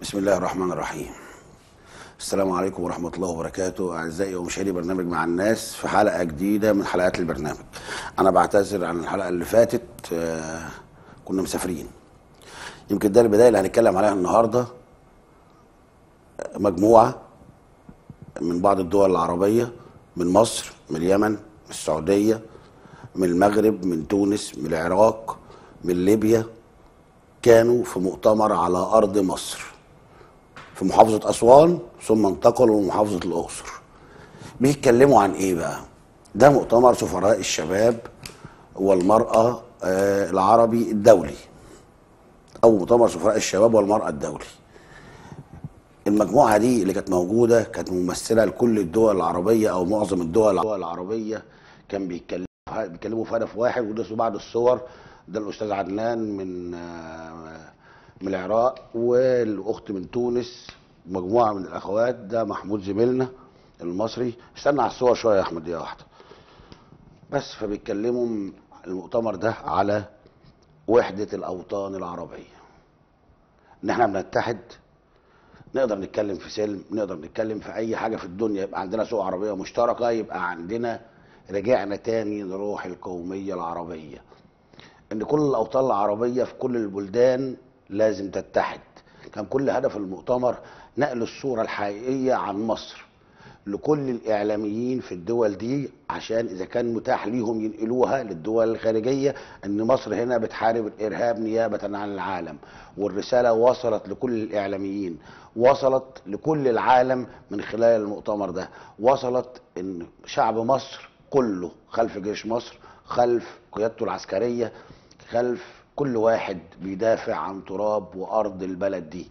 بسم الله الرحمن الرحيم السلام عليكم ورحمة الله وبركاته أعزائي ومشاهدي برنامج مع الناس في حلقة جديدة من حلقات البرنامج أنا بعتذر عن الحلقة اللي فاتت آه، كنا مسافرين يمكن ده البداية اللي هنتكلم عليها النهاردة آه، مجموعة من بعض الدول العربية من مصر من اليمن من السعودية من المغرب من تونس من العراق من ليبيا كانوا في مؤتمر على أرض مصر في محافظة أسوان ثم انتقلوا لمحافظة الأقصر بيتكلموا عن إيه بقى؟ ده مؤتمر سفراء الشباب والمرأة آه، العربي الدولي أو مؤتمر سفراء الشباب والمرأة الدولي المجموعة دي اللي كانت موجودة كانت ممثلة لكل الدول العربية أو معظم الدول العربية كان بيتكلموا بيتكلموا في هدف واحد وده بعض الصور ده الأستاذ عدنان من آه، من العراق والأخت من تونس مجموعة من الأخوات ده محمود زميلنا المصري استنى على الصور شوية يا أحمد دقيقة واحدة بس فبيتكلموا م- المؤتمر ده على وحدة الأوطان العربية إن إحنا بنتحد نقدر نتكلم في سلم نقدر نتكلم في اي حاجه في الدنيا يبقى عندنا سوق عربيه مشتركه يبقى عندنا رجعنا تاني لروح القوميه العربيه ان كل الاوطان العربيه في كل البلدان لازم تتحد كان كل هدف المؤتمر نقل الصوره الحقيقيه عن مصر لكل الاعلاميين في الدول دي عشان اذا كان متاح ليهم ينقلوها للدول الخارجيه ان مصر هنا بتحارب الارهاب نيابه عن العالم والرساله وصلت لكل الاعلاميين وصلت لكل العالم من خلال المؤتمر ده وصلت ان شعب مصر كله خلف جيش مصر خلف قيادته العسكريه خلف كل واحد بيدافع عن تراب وارض البلد دي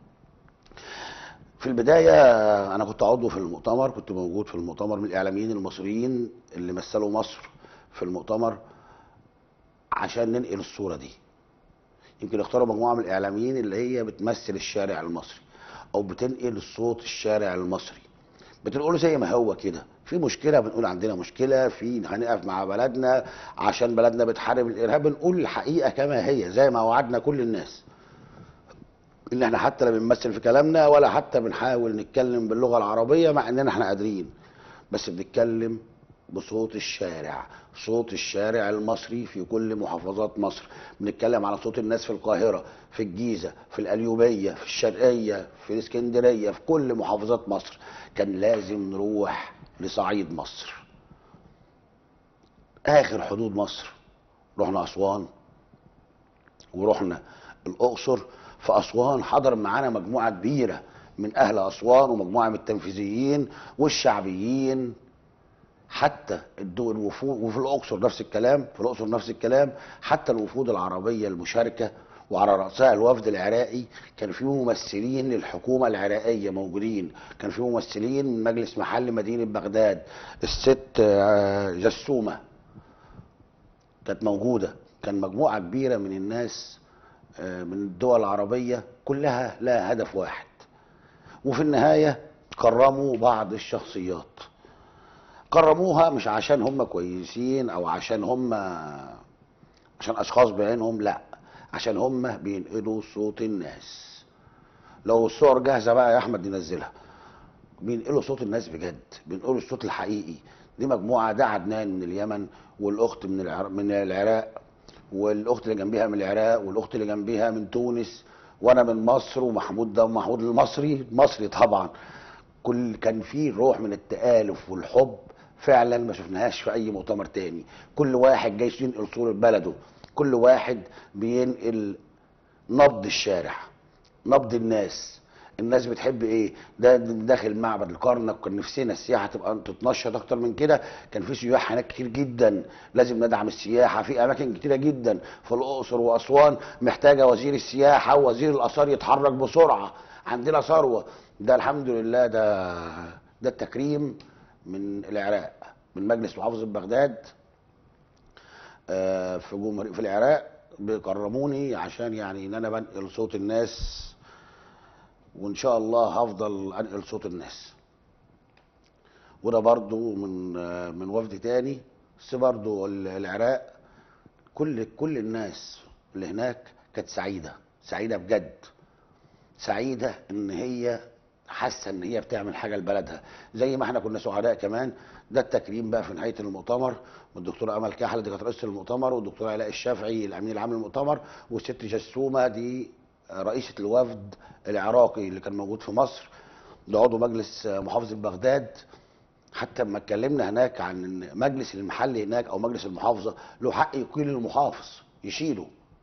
في البداية أنا كنت عضو في المؤتمر كنت موجود في المؤتمر من الإعلاميين المصريين اللي مثلوا مصر في المؤتمر عشان ننقل الصورة دي يمكن اختاروا مجموعة من الإعلاميين اللي هي بتمثل الشارع المصري أو بتنقل الصوت الشارع المصري بتنقله زي ما هو كده في مشكلة بنقول عندنا مشكلة في هنقف مع بلدنا عشان بلدنا بتحارب الإرهاب بنقول الحقيقة كما هي زي ما وعدنا كل الناس ان احنا حتى لا بنمثل في كلامنا ولا حتى بنحاول نتكلم باللغه العربيه مع اننا احنا قادرين بس بنتكلم بصوت الشارع صوت الشارع المصري في كل محافظات مصر بنتكلم على صوت الناس في القاهره في الجيزه في القليوبيه في الشرقيه في الاسكندريه في كل محافظات مصر كان لازم نروح لصعيد مصر اخر حدود مصر رحنا اسوان ورحنا الاقصر في اسوان حضر معانا مجموعه كبيره من اهل اسوان ومجموعه من التنفيذيين والشعبيين حتى الدول الوفود وفي الاقصر نفس الكلام في الاقصر نفس الكلام حتى الوفود العربيه المشاركه وعلى راسها الوفد العراقي كان في ممثلين للحكومه العراقيه موجودين كان في ممثلين من مجلس محل مدينه بغداد الست آه، جسومه كانت موجوده كان مجموعه كبيره من الناس آه، من الدول العربيه كلها لها هدف واحد وفي النهايه كرموا بعض الشخصيات كرموها مش عشان هم كويسين او عشان هم عشان اشخاص بعينهم لا عشان هم بينقلوا صوت الناس لو الصور جاهزه بقى يا احمد ننزلها بينقلوا صوت الناس بجد بينقلوا الصوت الحقيقي دي مجموعه ده عدنان من اليمن والاخت من العراق من العراق والاخت اللي جنبيها من العراق والاخت اللي جنبيها من تونس وانا من مصر ومحمود ده محمود المصري مصري طبعا كل كان فيه روح من التآلف والحب فعلا ما شفناهاش في اي مؤتمر تاني كل واحد جاي ينقل صورة بلده كل واحد بينقل نبض الشارع نبض الناس الناس بتحب ايه ده داخل معبد الكرنك كان نفسنا السياحه تبقى تتنشط اكتر من كده كان في سياح هناك كتير جدا لازم ندعم السياحه في اماكن كتيره جدا في الاقصر واسوان محتاجه وزير السياحه ووزير الاثار يتحرك بسرعه عندنا ثروه ده الحمد لله ده ده التكريم من العراق من مجلس محافظه بغداد آه، في جمهورية في العراق بيكرموني عشان يعني ان انا بنقل صوت الناس وان شاء الله هفضل انقل صوت الناس وده برضو من آه، من وفد تاني بس برضو ال- العراق كل كل الناس اللي هناك كانت سعيده سعيده بجد سعيده ان هي حاسه ان هي بتعمل حاجه لبلدها زي ما احنا كنا سعداء كمان ده التكريم بقى في نهايه المؤتمر والدكتوره امل كحل دي كانت رئيسه المؤتمر والدكتور علاء الشافعي الامين العام للمؤتمر والست جسومه دي رئيسه الوفد العراقي اللي كان موجود في مصر ده عضو مجلس محافظه بغداد حتى لما اتكلمنا هناك عن ان مجلس المحلي هناك او مجلس المحافظه له حق يقيل المحافظ يشيله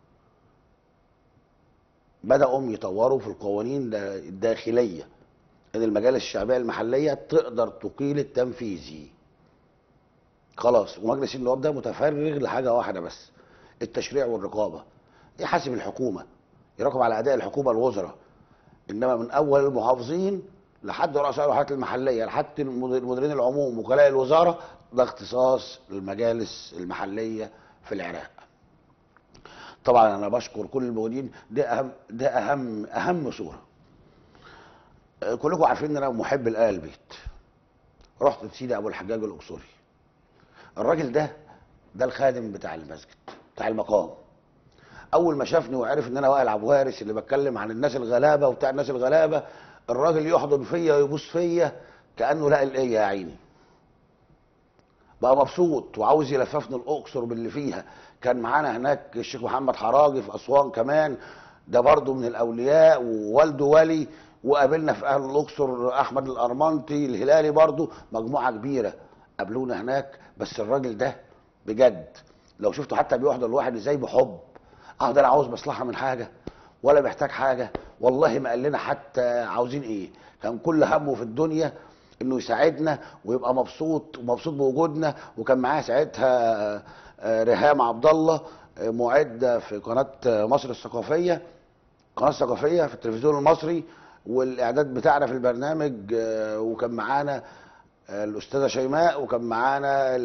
بداوا يطوروا في القوانين الداخليه ان المجالس الشعبيه المحليه تقدر تقيل التنفيذي خلاص ومجلس النواب ده متفرغ لحاجه واحده بس التشريع والرقابه يحاسب الحكومه يراقب على اداء الحكومه الوزراء انما من اول المحافظين لحد رؤساء الوحدات المحليه لحد المديرين العموم وكلاء الوزاره ده اختصاص المجالس المحليه في العراق طبعا انا بشكر كل الموجودين ده اهم ده اهم اهم صوره كلكم عارفين ان انا محب لآل البيت رحت لسيدي ابو الحجاج الاقصري الراجل ده ده الخادم بتاع المسجد بتاع المقام اول ما شافني وعرف ان انا وائل عبد وارث اللي بتكلم عن الناس الغلابه وبتاع الناس الغلابه الراجل يحضن فيا ويبوس فيا كانه لقى الايه يا عيني بقى مبسوط وعاوز يلففني الاقصر باللي فيها كان معانا هناك الشيخ محمد حراجي في اسوان كمان ده برضه من الاولياء ووالده ولي وقابلنا في اهل الاقصر احمد الارمنطي الهلالي برضه مجموعه كبيره قابلونا هناك بس الراجل ده بجد لو شفته حتى بيحضر الواحد ازاي بحب اه ده انا عاوز مصلحه من حاجه ولا محتاج حاجه والله ما قال لنا حتى عاوزين ايه كان كل همه في الدنيا انه يساعدنا ويبقى مبسوط ومبسوط بوجودنا وكان معاه ساعتها ريهام عبد الله معده في قناه مصر الثقافيه قناه ثقافيه في التلفزيون المصري والاعداد بتاعنا في البرنامج وكان معانا الاستاذه شيماء وكان معانا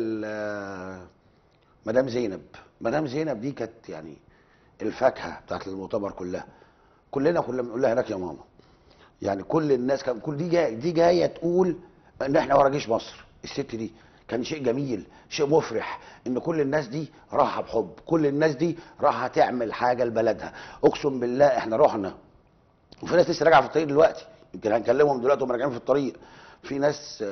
مدام زينب مدام زينب دي كانت يعني الفاكهه بتاعت المؤتمر كلها كلنا كنا بنقول لها هناك يا ماما يعني كل الناس كان كل دي جايه دي جايه تقول ان احنا ورا جيش مصر الست دي كان شيء جميل شيء مفرح ان كل الناس دي راحه بحب كل الناس دي راحه تعمل حاجه لبلدها اقسم بالله احنا رحنا وفي ناس لسه راجعه في الطريق دلوقتي يمكن هنكلمهم دلوقتي وهم راجعين في الطريق في ناس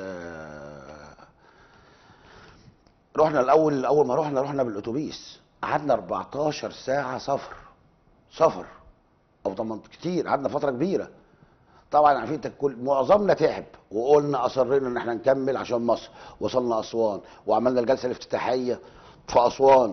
رحنا الاول اول ما رحنا رحنا بالاتوبيس قعدنا 14 ساعه سفر سفر او طبعا كتير قعدنا فتره كبيره طبعا عارفين كل معظمنا تعب وقلنا اصرينا ان احنا نكمل عشان مصر وصلنا اسوان وعملنا الجلسه الافتتاحيه في اسوان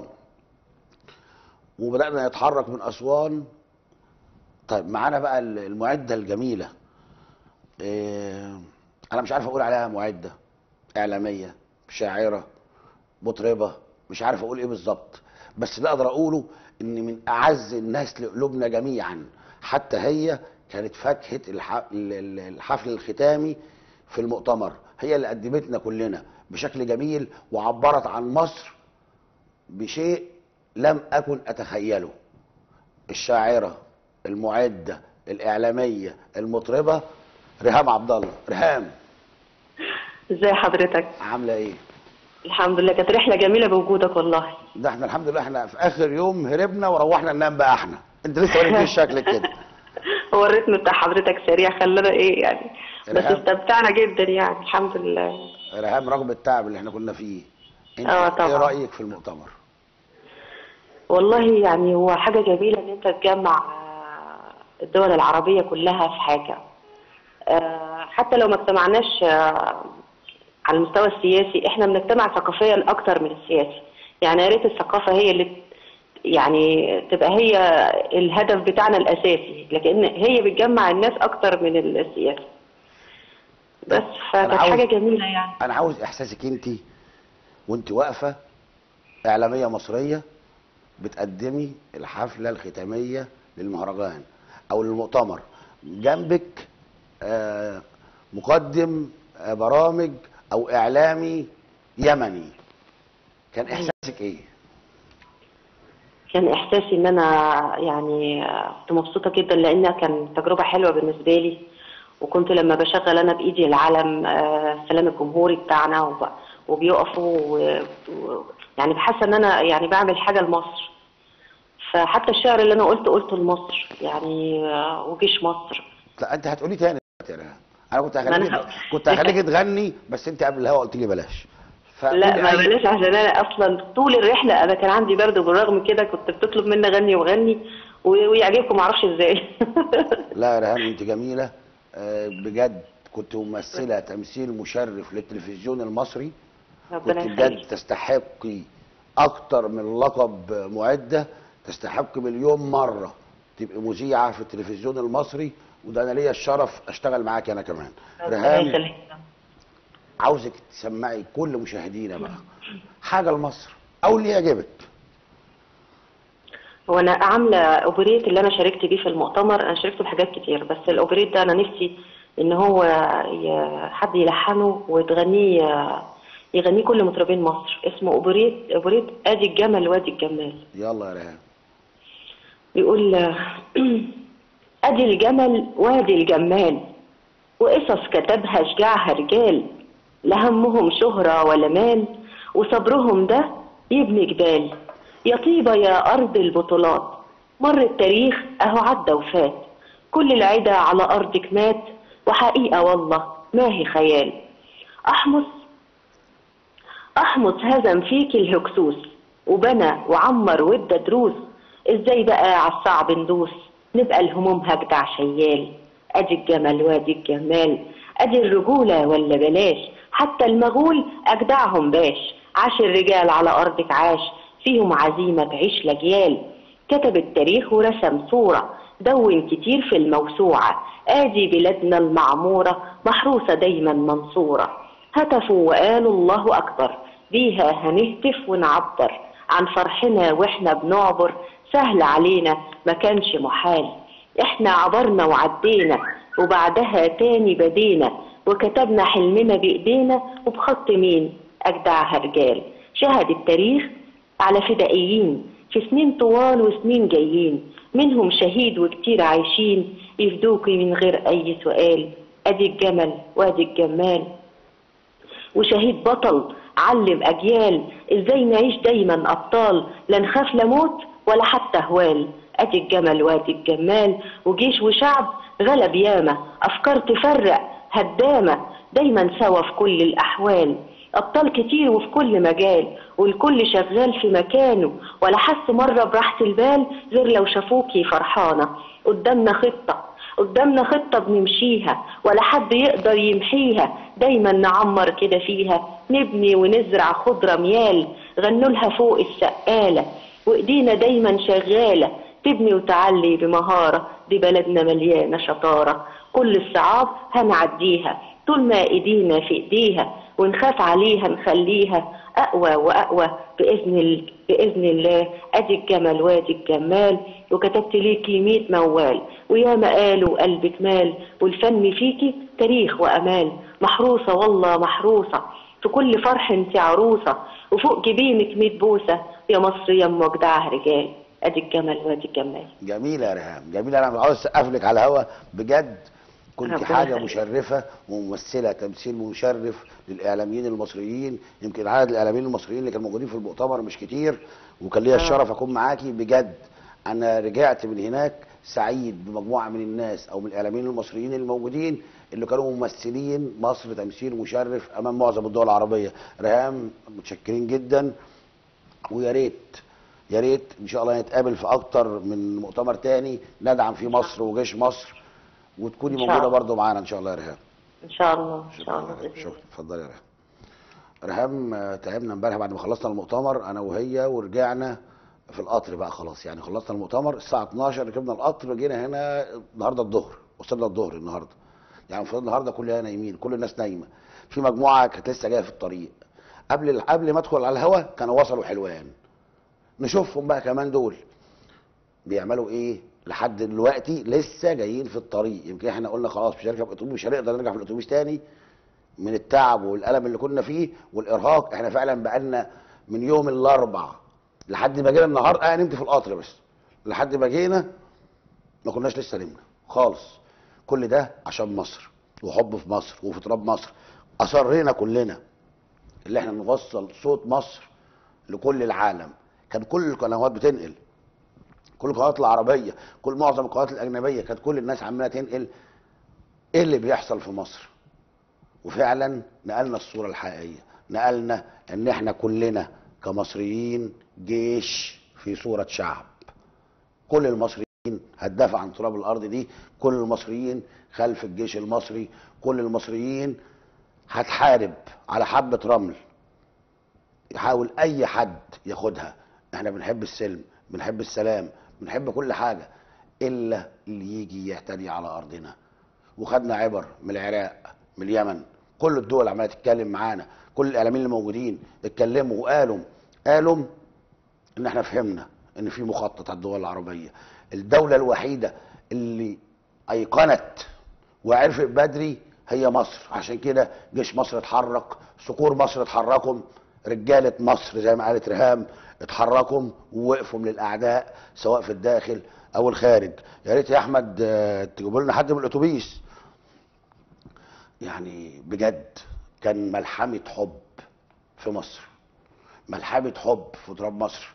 وبدانا نتحرك من اسوان طيب معانا بقى المعده الجميله إيه انا مش عارف اقول عليها معده اعلاميه شاعره مطربه مش عارف اقول ايه بالظبط بس اللي اقدر اقوله ان من اعز الناس لقلوبنا جميعا حتى هي كانت فاكهه الحفل الختامي في المؤتمر هي اللي قدمتنا كلنا بشكل جميل وعبرت عن مصر بشيء لم اكن اتخيله الشاعره المعده الاعلاميه المطربه ريهام عبد الله ريهام ازي حضرتك عامله ايه الحمد لله كانت رحله جميله بوجودك والله ده احنا الحمد لله احنا في اخر يوم هربنا وروحنا ننام بقى احنا انت لسه واقف فيه شكلك كده هو الريتم بتاع حضرتك سريع خلانا ايه يعني بس ريهام. استمتعنا جدا يعني الحمد لله ريهام رغم التعب اللي احنا كنا فيه انت اه طبعا. ايه رايك في المؤتمر والله يعني هو حاجه جميله ان انت تجمع آه، الدول العربيه كلها في حاجه آه، حتى لو ما اجتمعناش آه، على المستوى السياسي احنا بنجتمع ثقافيا اكتر من السياسي يعني يا ريت الثقافه هي اللي ت- يعني تبقى هي الهدف بتاعنا الاساسي لكن هي بتجمع الناس اكتر من السياسه بس فكانت عاوز- حاجه جميله يعني انا عاوز احساسك انت وانت واقفه اعلاميه مصريه بتقدمي الحفله الختاميه للمهرجان او للمؤتمر جنبك آه، مقدم آه، برامج او اعلامي يمني كان احساسك ايه كان احساسي ان انا يعني كنت مبسوطه جدا لانها كان تجربه حلوه بالنسبه لي وكنت لما بشغل انا بايدي العلم آه، السلام الجمهوري بتاعنا وب- وبيقفوا و- و- يعني بحس ان انا يعني بعمل حاجه لمصر فحتى الشعر اللي انا قلته قلته لمصر يعني آه، وجيش مصر لا انت هتقولي تاني دلوقتي يا ريهام انا كنت ما هخليك أنا ه- كنت هخليك تغني بس انت قبل الهوا قلت لي بلاش فقولي لا ما أي- بلاش عشان انا اصلا طول الرحله انا كان عندي برد وبالرغم كده كنت بتطلب مني اغني واغني و- ويعجبكم معرفش ازاي لا يا ريهام انت جميله آه، بجد كنت ممثله تمثيل مشرف للتلفزيون المصري ربنا كنت بجد يخليك تستحقي اكتر من لقب معده تستحق مليون مره تبقي مذيعه في التلفزيون المصري وده انا ليا الشرف اشتغل معاكي انا كمان ربنا ريهام يخليك عاوزك تسمعي كل مشاهدينا بقى حاجه لمصر او اللي يعجبك هو انا عامله اوبريت اللي انا شاركت بيه في المؤتمر انا شاركت بحاجات كتير بس الاوبريت ده انا نفسي ان هو ي- حد يلحنه وتغنيه يغنيه كل مطربين مصر اسمه اوبريت اوبريت ادي الجمل وادي الجمال يلا يا ريهام بيقول ادي الجمل وادي الجمال وقصص كتبها شجاعها رجال لا همهم شهرة ولا مال وصبرهم ده يبني جبال يا طيبة يا أرض البطولات مر التاريخ أهو عدى وفات كل العدا على أرضك مات وحقيقة والله ما هي خيال أحمص أحمص هزم فيك الهكسوس وبنى وعمر وادى دروس ازاي بقى على الصعب ندوس نبقى الهموم هجدع شيال ادي الجمل وادي الجمال ادي الرجولة ولا بلاش حتى المغول اجدعهم باش عاش الرجال على ارضك عاش فيهم عزيمة تعيش لجيال كتب التاريخ ورسم صورة دون كتير في الموسوعة ادي بلادنا المعمورة محروسة دايما منصورة هتفوا وقالوا الله أكبر بيها هنهتف ونعبر عن فرحنا واحنا بنعبر سهل علينا ما كانش محال احنا عبرنا وعدينا وبعدها تاني بدينا وكتبنا حلمنا بإيدينا وبخط مين أجدعها رجال شهد التاريخ على فدائيين في سنين طوال وسنين جايين منهم شهيد وكتير عايشين يفدوكي من غير أي سؤال أدي الجمل وأدي الجمال وشهيد بطل علم أجيال إزاي نعيش دايما أبطال لا نخاف لا موت ولا حتى هوال أدي الجمل وادي الجمال وجيش وشعب غلب ياما أفكار تفرق هدامة دايما سوا في كل الأحوال أبطال كتير وفي كل مجال والكل شغال في مكانه ولا حس مرة براحة البال غير لو شافوكي فرحانة قدامنا خطة قدامنا خطة بنمشيها ولا حد يقدر يمحيها دايما نعمر كده فيها نبني ونزرع خضرة ميال غنوا لها فوق السقالة وايدينا دايما شغالة تبني وتعلي بمهارة دي بلدنا مليانة شطارة كل الصعاب هنعديها طول ما ايدينا في ايديها ونخاف عليها نخليها اقوى واقوى باذن ال... باذن الله ادي الجمل وادي الجمال وكتبت ليكي 100 موال ويا ما قالوا قلبك مال والفن فيكي تاريخ وامال محروسه والله محروسه في كل فرح انت عروسه وفوق جبينك 100 بوسه يا مصر يا ام وجدعها رجال ادي الجمل وادي الجمال جميله يا ريهام جميله انا عاوز اسقف لك على الهوا بجد كنت ربنا حاجه يخليك. مشرفه وممثله تمثيل مشرف للاعلاميين المصريين يمكن عدد الاعلاميين المصريين اللي كانوا موجودين في المؤتمر مش كتير وكان ليا آه. الشرف اكون معاكي بجد انا رجعت من هناك سعيد بمجموعه من الناس او من الاعلاميين المصريين الموجودين اللي كانوا ممثلين مصر تمثيل مشرف امام معظم الدول العربيه ريهام متشكرين جدا ويا ريت يا ريت ان شاء الله نتقابل في اكتر من مؤتمر تاني ندعم فيه مصر وجيش مصر وتكوني إن شاء موجوده الله. برضو معانا ان شاء الله يا ريهام ان شاء الله ان شاء شكرا الله يا ريهام بإذن شكرا اتفضلي يا ريهام ريهام آه، تعبنا امبارح بعد ما خلصنا المؤتمر انا وهي ورجعنا في القطر بقى خلاص يعني خلصنا المؤتمر الساعه 12 ركبنا القطر جينا هنا النهارده الظهر وصلنا الظهر النهارده يعني المفروض النهارده كلنا نايمين كل الناس نايمه في مجموعه كانت لسه جايه في الطريق قبل قبل ما ادخل على الهوا كانوا وصلوا حلوان نشوفهم بقى كمان دول بيعملوا ايه لحد دلوقتي لسه جايين في الطريق يمكن احنا قلنا خلاص مش هنركب اتوبيس مش هنقدر نرجع في الاتوبيس تاني من التعب والالم اللي كنا فيه والارهاق احنا فعلا بقالنا من يوم الاربع لحد ما جينا النهارده انا نمت في القطر بس لحد ما جينا ما كناش لسه نمنا خالص كل ده عشان مصر وحب في مصر وفي تراب مصر اصرينا كلنا اللي احنا نوصل صوت مصر لكل العالم كان كل القنوات بتنقل كل القنوات العربيه كل معظم القنوات الاجنبيه كانت كل الناس عماله تنقل ايه اللي بيحصل في مصر وفعلا نقلنا الصورة الحقيقية نقلنا ان احنا كلنا كمصريين جيش في صورة شعب كل المصريين هتدافع عن تراب الارض دي كل المصريين خلف الجيش المصري كل المصريين هتحارب على حبة رمل يحاول اي حد ياخدها احنا بنحب السلم بنحب السلام بنحب كل حاجة الا اللي يجي يعتدي على ارضنا وخدنا عبر من العراق من اليمن كل الدول عماله تتكلم معانا كل الاعلاميين اللي موجودين اتكلموا وقالوا قالوا ان احنا فهمنا ان في مخطط على الدول العربيه الدوله الوحيده اللي ايقنت وعرفت بدري هي مصر عشان كده جيش مصر اتحرك صقور مصر اتحركوا رجاله مصر زي ما قالت ريهام اتحركوا ووقفوا من الاعداء سواء في الداخل او الخارج يا ريت يا احمد آه، تجيبوا لنا حد من الاتوبيس يعني بجد كان ملحمه حب في مصر ملحمه حب في تراب مصر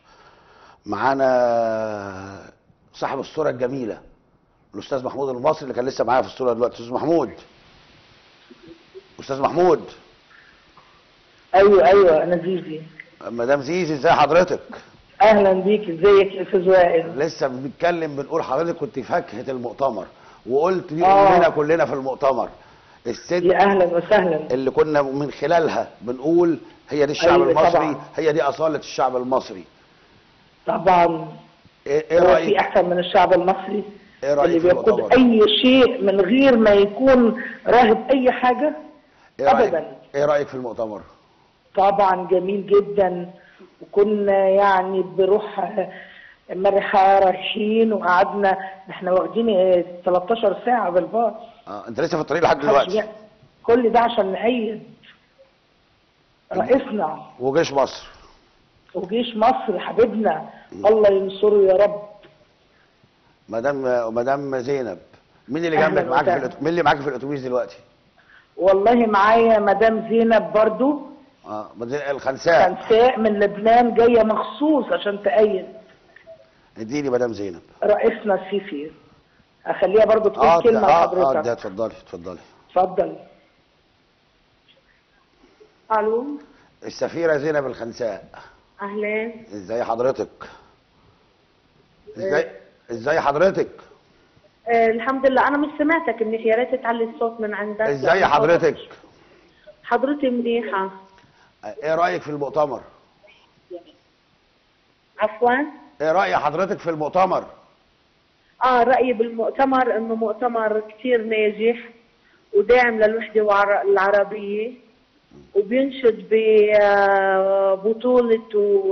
معانا صاحب الصوره الجميله الاستاذ محمود المصري اللي كان لسه معايا في الصوره دلوقتي استاذ محمود استاذ محمود ايوه ايوه انا زيزي مدام زيزي ازي حضرتك اهلا بيك ازيك يا استاذ وائل لسه بنتكلم بنقول حضرتك كنت فاكهه المؤتمر وقلت دي آه. امنا كلنا في المؤتمر الست يا اهلا وسهلا اللي كنا من خلالها بنقول هي دي الشعب أيوة المصري طبعا. هي دي اصاله الشعب المصري طبعا ايه إيه هو في رايك احسن من الشعب المصري ايه رايك اللي في بيقود المؤتمر اي شيء من غير ما يكون راهب اي حاجه ايه رايك أبداً. ايه رايك في المؤتمر طبعا جميل جدا وكنا يعني بروح مرحة رايحين وقعدنا احنا واخدين اه 13 ساعة بالباص اه انت لسه في الطريق لحد دلوقتي كل ده عشان نأيد رئيسنا وجيش مصر وجيش مصر حبيبنا الله ينصره يا رب مدام مدام زينب مين اللي أهلاً جنبك معاك في وسهلاً. الأتو... مين اللي معاك في الاتوبيس دلوقتي والله معايا مدام زينب برضو اه مدام الخنساء خنساء من لبنان جاية مخصوص عشان تأيد اديني مدام زينب رئيسنا السيسي اخليها برضو تقول اه كلمة اه اه لحضرتك ده اتفضلي اتفضلي اتفضل الو السفيره زينب الخنساء اهلا ازاي حضرتك ازاي ازاي حضرتك آه الحمد لله انا مش سمعتك منيح يا ريت تعلي الصوت من عندك ازاي لأن حضرتك صوتك- حضرتي منيحه ايه رايك في المؤتمر عفوا ايه راي حضرتك في المؤتمر اه رايي بالمؤتمر انه مؤتمر كثير ناجح وداعم للوحده وعر- العربيه وبينشد ببطوله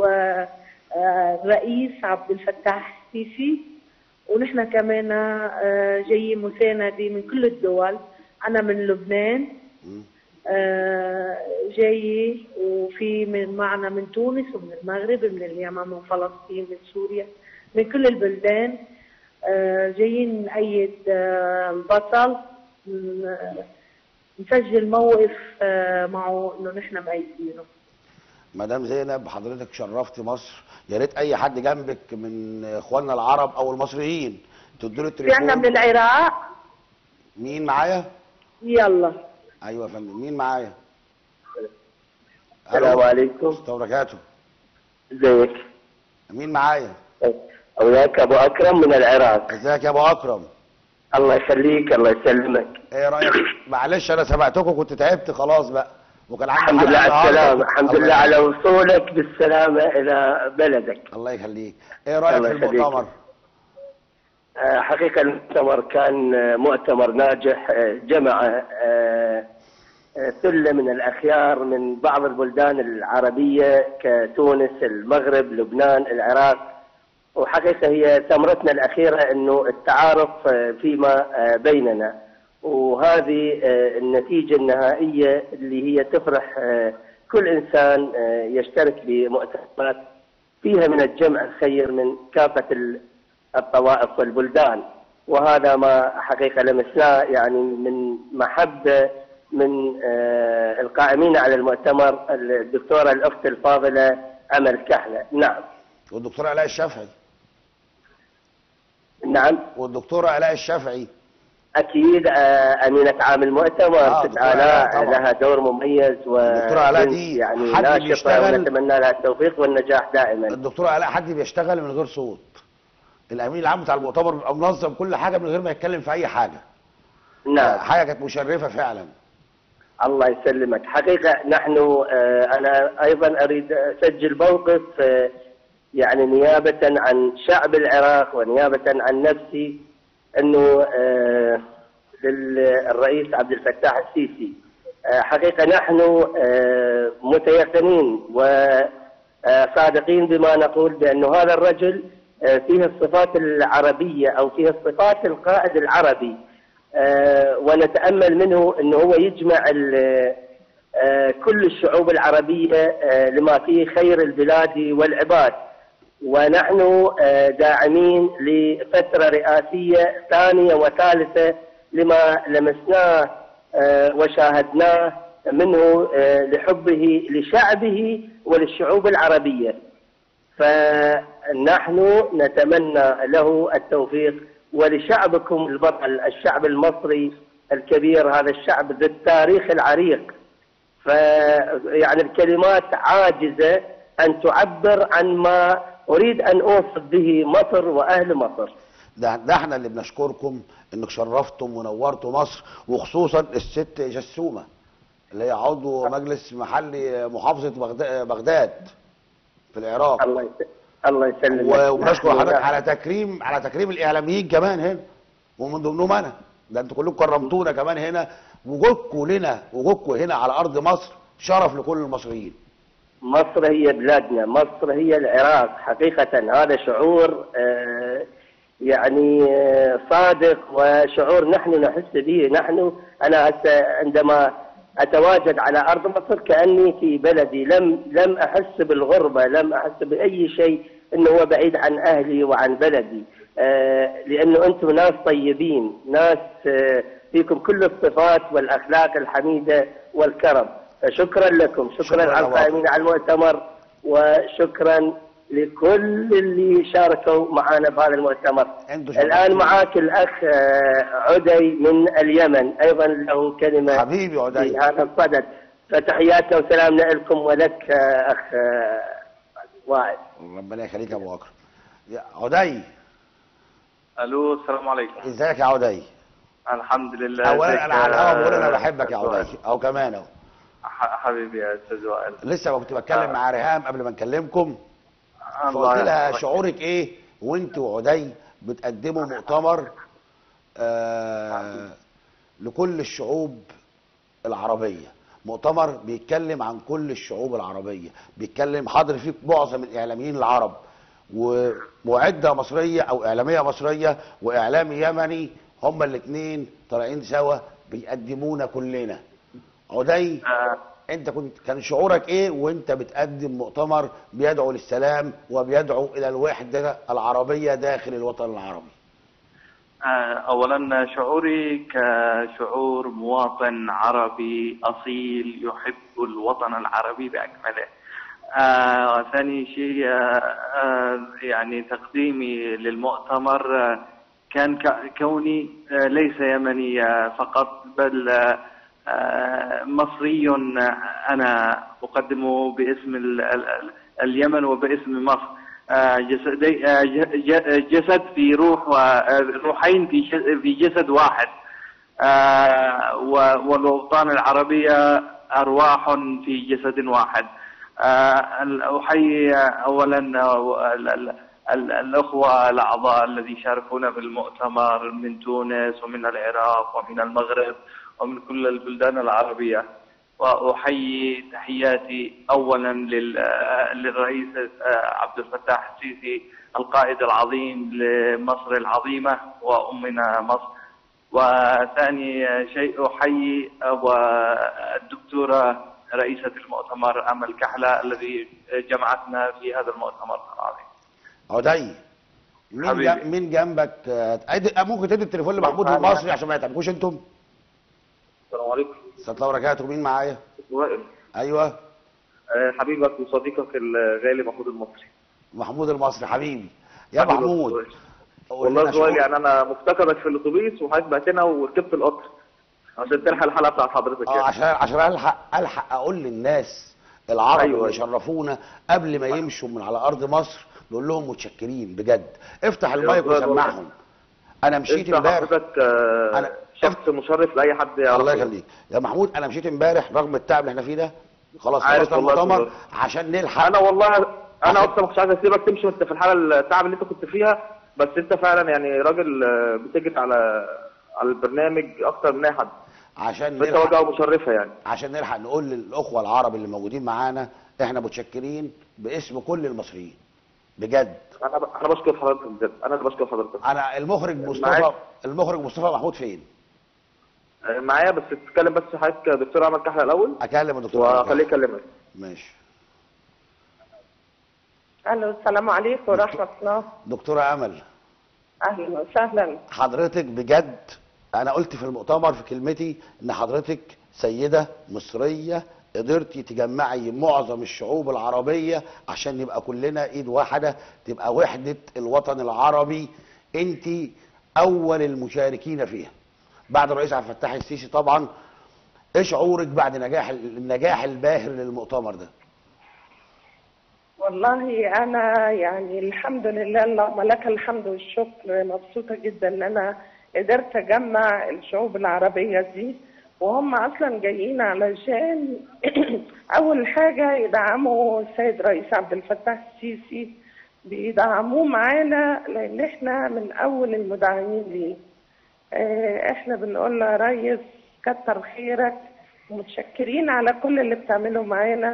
الرئيس عبد الفتاح السيسي ونحن كمان آه، جايين مساندة من كل الدول أنا من لبنان مم. آه، جاي وفي من معنا من تونس ومن المغرب من اليمن من فلسطين من سوريا من كل البلدان آه، جايين نأيد آه، البطل ن- نسجل موقف آه، معه انه نحن مأيدينه مدام زينب حضرتك شرفتي مصر يا ريت اي حد جنبك من اخواننا العرب او المصريين تدوا له في عنا من التليفون العراق مين معايا يلا ايوه يا فندم مين معايا السلام ألو. عليكم ورحمة الله وبركاته ازيك مين معايا وياك ابو اكرم من العراق ازيك يا ابو اكرم الله يخليك الله يسلمك ايه رايك معلش انا سمعتكم كنت تعبت خلاص بقى وكان عندي الحمد لله حلقة على النهاردة. السلامه الحمد الله لله على يخليك. وصولك بالسلامه الى بلدك الله يخليك ايه رايك الله في يخليك. المؤتمر آه، حقيقه المؤتمر كان آه، مؤتمر ناجح آه، جمع آه، آه، ثله من الاخيار من بعض البلدان العربيه كتونس المغرب لبنان العراق وحقيقة هي ثمرتنا الأخيرة أنه التعارف آه، فيما آه، بيننا وهذه آه، النتيجة النهائية اللي هي تفرح آه، كل إنسان آه، يشترك بمؤتمرات فيها من الجمع الخير من كافة ال- الطوائف والبلدان وهذا ما حقيقة لمسناه يعني من محبة من آه، القائمين على المؤتمر الدكتورة الأخت الفاضلة أمل كحلة نعم والدكتوره الاء الشافعي نعم والدكتوره الاء الشافعي اكيد آه، امينه عام المؤتمر آه، ست دكتورة آلاء آلاء طبعا. لها دور مميز و دكتورة آلاء دي يعني حد ناشطه بيشتغل- ونتمنى لها التوفيق والنجاح دائما الدكتور علاء حد بيشتغل من غير صوت الامين العام بتاع المؤتمر بيبقى منظم كل حاجه من غير ما يتكلم في اي حاجه نعم حاجه كانت مشرفه فعلا الله يسلمك حقيقة نحن آه، أنا أيضا أريد أسجل موقف آه، يعني نيابة عن شعب العراق ونيابة عن نفسي أنه آه، للرئيس عبد الفتاح السيسي آه، حقيقة نحن آه، متيقنين وصادقين بما نقول بأنه هذا الرجل آه، فيه الصفات العربية أو فيه الصفات القائد العربي آه، ونتامل منه انه هو يجمع ال- آه، كل الشعوب العربيه آه، لما فيه خير البلاد والعباد ونحن آه، داعمين لفتره رئاسيه ثانيه وثالثه لما لمسناه آه، وشاهدناه منه آه، لحبه لشعبه وللشعوب العربيه فنحن نتمنى له التوفيق ولشعبكم البطل الشعب المصري الكبير هذا الشعب ذي التاريخ العريق ف يعني الكلمات عاجزة أن تعبر عن ما أريد أن أوصف به مصر وأهل مصر ده, ده احنا اللي بنشكركم انك شرفتم ونورتوا مصر وخصوصا الست جسومه اللي هي عضو مجلس محلي محافظه بغدا- بغداد في العراق الله يس- الله يسلمك و- وبنشكر نحن- حضرتك على تكريم على تكريم الاعلاميين كمان هنا ومن ضمنهم انا ده انتوا كلكم كرمتونا كمان هنا وجودكم لنا وجودكم هنا على ارض مصر شرف لكل المصريين مصر هي بلادنا مصر هي العراق حقيقة هذا شعور آه، يعني آه، صادق وشعور نحن نحس به نحن أنا هسه عندما أتواجد على أرض مصر كأني في بلدي لم لم أحس بالغربة لم أحس بأي شيء أنه هو بعيد عن أهلي وعن بلدي آه، لأنه أنتم ناس طيبين ناس آه، فيكم كل الصفات والأخلاق الحميدة والكرم فشكرا لكم شكرا, شكراً على لك. القائمين على المؤتمر وشكرا لكل اللي شاركوا معنا بهذا المؤتمر انتوا الآن شرفتونا. معاك الأخ آه، عدي من اليمن أيضا له كلمة حبيبي عدي في هذا الصدد فتحياتنا وسلامنا لكم ولك آه، أخ آه، وائل ربنا يخليك يا ابو بكر يا عدي الو السلام عليكم ازيك يا عدي الحمد لله اولا ازيك انا على الهوا بقول انا يا بحبك يا أستاذ عدي او كمان اهو ح- حبيبي يا استاذ وائل لسه كنت بتكلم مع ريهام قبل ما نكلمكم الله فقلت لها يحفظك. شعورك ايه وانت وعدي بتقدموا مؤتمر آه لكل الشعوب العربيه مؤتمر بيتكلم عن كل الشعوب العربيه بيتكلم حاضر فيه معظم الاعلاميين العرب ومعده مصريه او اعلاميه مصريه واعلامي يمني هما الاثنين طالعين سوا بيقدمونا كلنا عدي آه، انت كنت كان شعورك ايه وانت بتقدم مؤتمر بيدعو للسلام وبيدعو الى الوحده العربيه داخل الوطن العربي آه، اولا شعوري كشعور مواطن عربي اصيل يحب الوطن العربي باكمله آه ثاني شيء آه آه يعني تقديمي للمؤتمر آه كان ك- كوني آه ليس يمني آه فقط بل آه آه مصري آه انا اقدمه باسم ال- ال- ال- اليمن وباسم مصر آه جسدي آه ج- ج- جسد في روح وروحين في ج- في جسد واحد آه و- والأوطان العربية أرواح في جسد واحد آه ال- أحيي أولا آه، ال- ال- ال- الأخوة الأعضاء الذي شاركونا في المؤتمر من تونس ومن العراق ومن المغرب ومن كل البلدان العربية وأحيي تحياتي أولا لل- آه، للرئيس آه، عبد الفتاح السيسي القائد العظيم لمصر العظيمة وأمنا مصر وثاني شيء أحيي والدكتورة رئيسة المؤتمر أمل كحلة الذي جمعتنا في هذا المؤتمر العظيم عدي مين حبيبي. جا- مين جنبك آه، عد- آه، ممكن تدي التليفون لمحمود المصري عشان ما يتعبكوش انتم السلام عليكم استاذ الله وبركاته مين معايا وائل ايوه آه، حبيبك وصديقك الغالي محمود المصري محمود المصري حبيبي يا حبيبي محمود وائل. قول لنا والله سؤال شعور- يعني انا مفتقدك في الاتوبيس وحضرتك بعتنا وركبت القطر عشان تلحق الحلقه بتاعت حضرتك اه يعني عشان عشان الحق الحق اقول للناس العرب أيوة، اللي أيوة. شرفونا قبل ما يمشوا من على ارض مصر نقول لهم متشكرين بجد افتح المايك أستاذ والله. وسمعهم انا مشيت انت امبارح حضرتك آه، أنا- شخص مشرف لاي حد يعرف الله يخليك يا محمود انا مشيت امبارح رغم التعب اللي احنا فيه ده خلاص عارف خلصنا والله المؤتمر والله. عشان نلحق انا والله انا عشان- اصلا ما كنتش عايز اسيبك تمشي وانت في الحاله التعب اللي انت كنت فيها بس انت فعلا يعني راجل آه، بتجري على على البرنامج اكتر من اي حد عشان فانت نلحق وجهه مشرفه يعني عشان نلحق نقول للاخوه العرب اللي موجودين معانا احنا متشكرين باسم كل المصريين بجد انا ب... انا بشكر حضرتك بجد انا اللي بشكر حضرتك انا المخرج مصطفى معاك. المخرج مصطفى محمود فين آه، معايا بس تتكلم بس حضرتك يا دكتور عمل كحله الاول اكلم الدكتور وخليه يكلمك ماشي الو السلام عليكم ورحمه الله دكتوره امل اهلا وسهلا حضرتك بجد انا قلت في المؤتمر في كلمتي ان حضرتك سيده مصريه قدرتي تجمعي معظم الشعوب العربيه عشان نبقى كلنا ايد واحده تبقى وحده الوطن العربي انت اول المشاركين فيها بعد الرئيس عبد الفتاح السيسي طبعا ايه شعورك بعد نجاح النجاح الباهر للمؤتمر ده والله انا يعني الحمد لله اللهم لك الحمد والشكر مبسوطه جدا ان انا قدرت اجمع الشعوب العربيه دي وهم اصلا جايين علشان اول حاجه يدعموا السيد رئيس عبد الفتاح السيسي بيدعموه معانا لان احنا من اول المدعمين ليه آه، احنا بنقول له يا ريس كتر خيرك ومتشكرين على كل اللي بتعمله معانا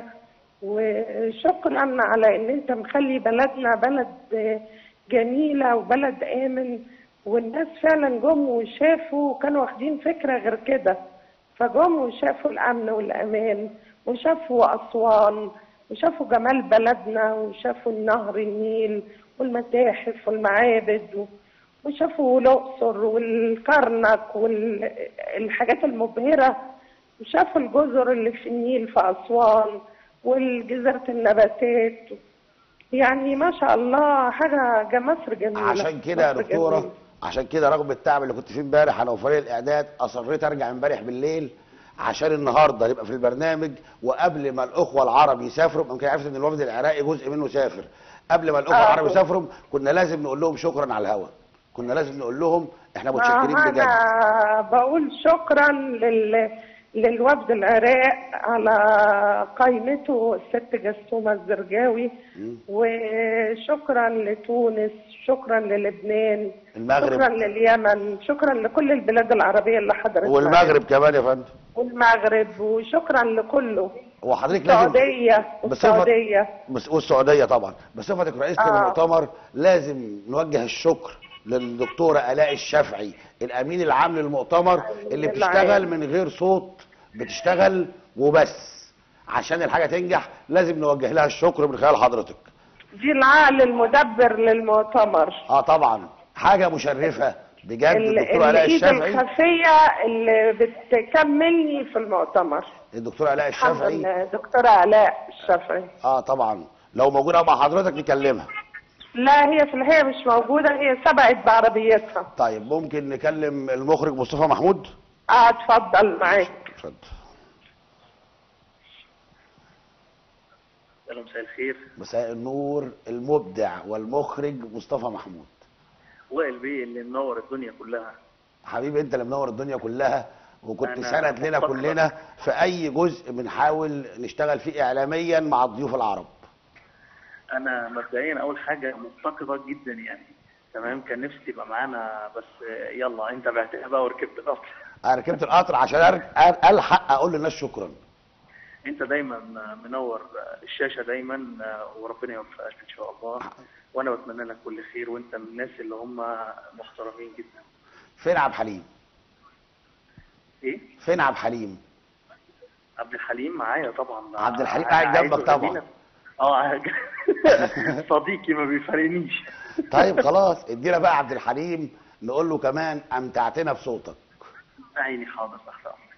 وشكرا على ان انت مخلي بلدنا بلد آه، جميلة وبلد آمن والناس فعلا جم وشافوا وكانوا واخدين فكرة غير كده فجم وشافوا الأمن والأمان وشافوا أسوان وشافوا جمال بلدنا وشافوا النهر النيل والمتاحف والمعابد و... وشافوا الأقصر والكرنك والحاجات المبهرة وشافوا الجزر اللي في النيل في أسوان والجزيرة النباتات يعني ما شاء الله حاجة جا- مصر جميلة عشان كده يا مصر دكتوره جميلة. عشان كده رغم التعب اللي كنت فيه امبارح انا وفريق الاعداد اصريت ارجع امبارح بالليل عشان النهارده نبقى في البرنامج وقبل ما الاخوه العرب يسافروا يمكن عرفت ان الوفد العراقي جزء منه سافر قبل ما الاخوه آه. العرب يسافروا كنا لازم نقول لهم شكرا على الهوا كنا لازم نقول لهم احنا متشكرين ما بجد أنا بقول شكرا لل... للوفد العراق على قائمته الست جسومة الزرجاوي وشكرا لتونس شكرا للبنان المغرب. شكرا لليمن شكرا لكل البلاد العربية اللي حضرت والمغرب كمان يا فندم والمغرب وشكرا لكله وحضرتك لازم السعودية بصفة- والسعودية بس والسعوديه طبعا بصفتك رئيسه آه. المؤتمر لازم نوجه الشكر للدكتوره الاء الشافعي الامين العام للمؤتمر اللي العام. بتشتغل من غير صوت بتشتغل وبس عشان الحاجه تنجح لازم نوجه لها الشكر من خلال حضرتك دي العقل المدبر للمؤتمر اه طبعا حاجه مشرفه بجد ال- الدكتوره الاء الايد الشافعي الخفيه اللي بتكملني في المؤتمر الدكتوره الاء الحمد الشافعي لله دكتوره علاء الشافعي اه طبعا لو موجوده مع حضرتك نكلمها لا هي في الحقيقه مش موجوده هي سبقت بعربيتها طيب ممكن نكلم المخرج مصطفى محمود اه اتفضل معاك اتفضل الو مساء الخير مساء النور المبدع والمخرج مصطفى محمود وائل بيه اللي منور الدنيا كلها حبيبي انت اللي منور الدنيا كلها وكنت أنا سند لنا مفتقد. كلنا في اي جزء بنحاول نشتغل فيه اعلاميا مع الضيوف العرب انا مبدئيا اول حاجه مفتقدك جدا يعني تمام كان نفسي تبقى معانا بس يلا انت بعتها بقى وركبت القطر انا ركبت القطر عشان أر- أر- الحق اقول للناس شكرا انت دايما منور الشاشه دايما وربنا يوفقك ان شاء الله وانا بتمنى لك كل خير وانت من الناس اللي هم محترمين جدا فين عبد الحليم ايه فين عبد الحليم عبد الحليم معايا طبعا عبد الحليم قاعد جنبك عايزه طبعا. يخلينا- اه صديقي ما بيفارقنيش طيب خلاص ادينا بقى عبد الحليم نقول له كمان امتعتنا بصوتك عيني حاضر تحت امرك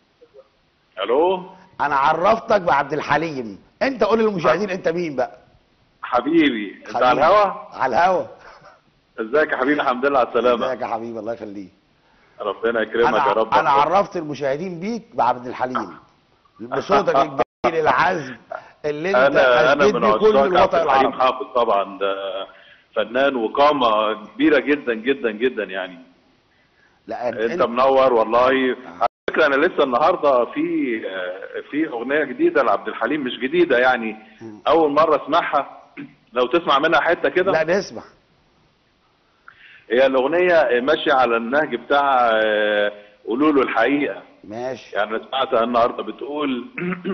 الو انا عرفتك بعبد الحليم انت قول للمشاهدين انت مين بقى حبيبي انت حبيبي. على الهوا على الهوا ازيك يا حبيبي الحمد لله على السلامه ازيك يا حبيبي الله يخليك ربنا يكرمك انا يا رب انا عرفت المشاهدين بيك بعبد الحليم بصوتك الجميل العذب اللي انت انا انا اثبت من بيه كل عشاق عبد الوطن الحليم العربي حافظ طبعا ده فنان وقامه كبيره جدا جدا جدا يعني لا انت منور والله على فكره انا لسه النهارده في في اغنيه جديده لعبد الحليم مش جديده يعني اول مره اسمعها لو تسمع منها حته كده لا نسمع هي الاغنيه ماشيه على النهج بتاع آه، قولوا له الحقيقه ماشي يعني أنا سمعتها النهارده بتقول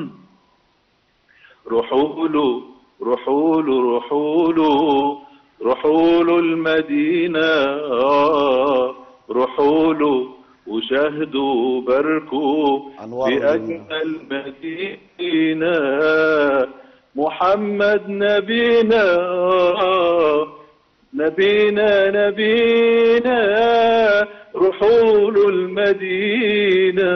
روحوا له روحوا له روحوا له روحوا له المدينة آه، روحوا له وشاهدوا وباركوا أنوار بأجمل مدينة محمد نبينا آه، نبينا نبينا روحوا له المدينة